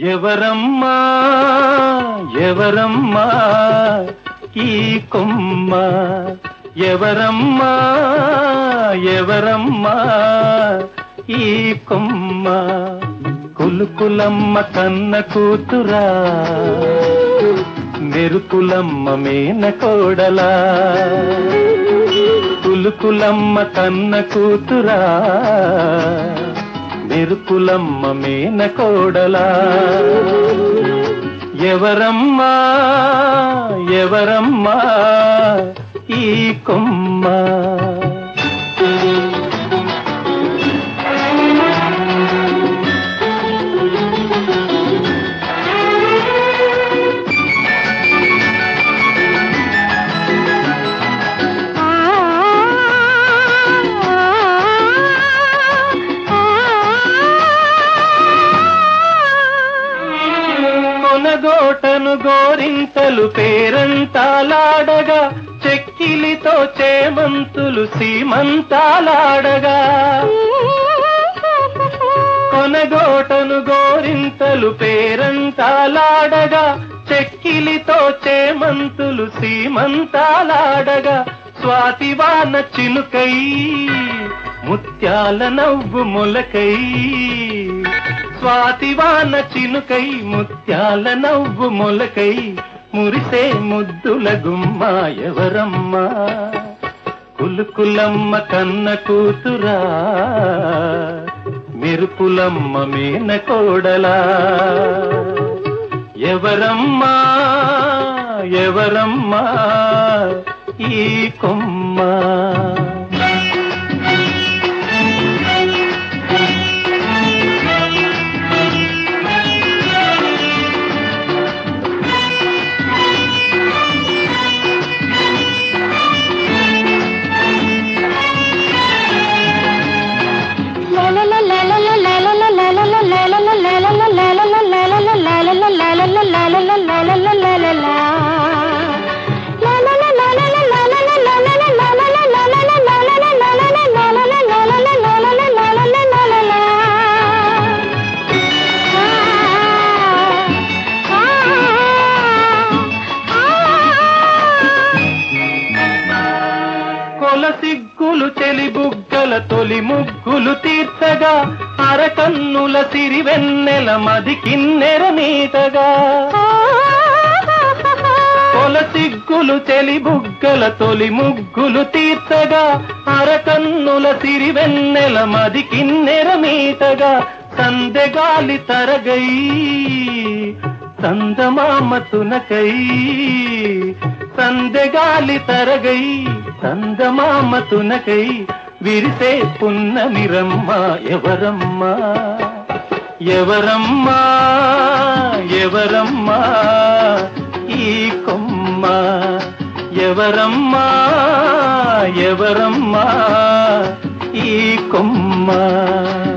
ఎవరమ్మా ఎవరమ్మా ఈ కొమ్మ ఎవరమ్మా ఎవరమ్మా ఈ కొమ్మ కులుకులమ్మ కన్న కూతురా మెరుపులమ్మ మేన కోడలా కులుకులమ్మ కన్న కూతురా మెరుపులమ్మ మేన కోడలా ఎవరమ్మా ఎవరమ్మా ఈ కొమ్మ కొనగోటను గోరింతలు పేరంతాలాడగా చెక్కిలితో చేమంతులు సీమంతాలాడగా కొనగోటను గోరింతలు పేరంతాలాడగా చెక్కిలితో చేమంతులు సీమంతాలాడగా స్వాతివాన చినుకై ముత్యాల నవ్వు మొలకై స్వాతివాన చినుకై ముత్యాల నవ్వు మొలకై మురిసే ముద్దుల గుమ్మ ఎవరమ్మా కులుకులమ్మ కన్న కూతురా మెరుపులమ్మ మీన కోడలా ఎవరమ్మా ఎవరమ్మా ఈ కొమ్మ కొలసిగ్గులు చెలి బుగ్గల తొలి ముగ్గులు తీర్చగా అరకన్నుల సిరివెన్నెల మది కిన్నెర నీటగా కొలసిగ్గులు చెలి బుగ్గల తొలి ముగ్గులు తీర్చగా అరకన్నుల సిరివెన్నెల మది కిన్నెర మీటగా సందెగాలి తరగై సందమామ తునకై సందెగాలి తరగై సందమామ తునకై విరిసే పున్నమిరమ్మ ఎవరమ్మా ఎవరమ్మా ఎవరమ్మా ఈ కొమ్మ ఎవరమ్మా ఎవరమ్మా ఈ కొమ్మ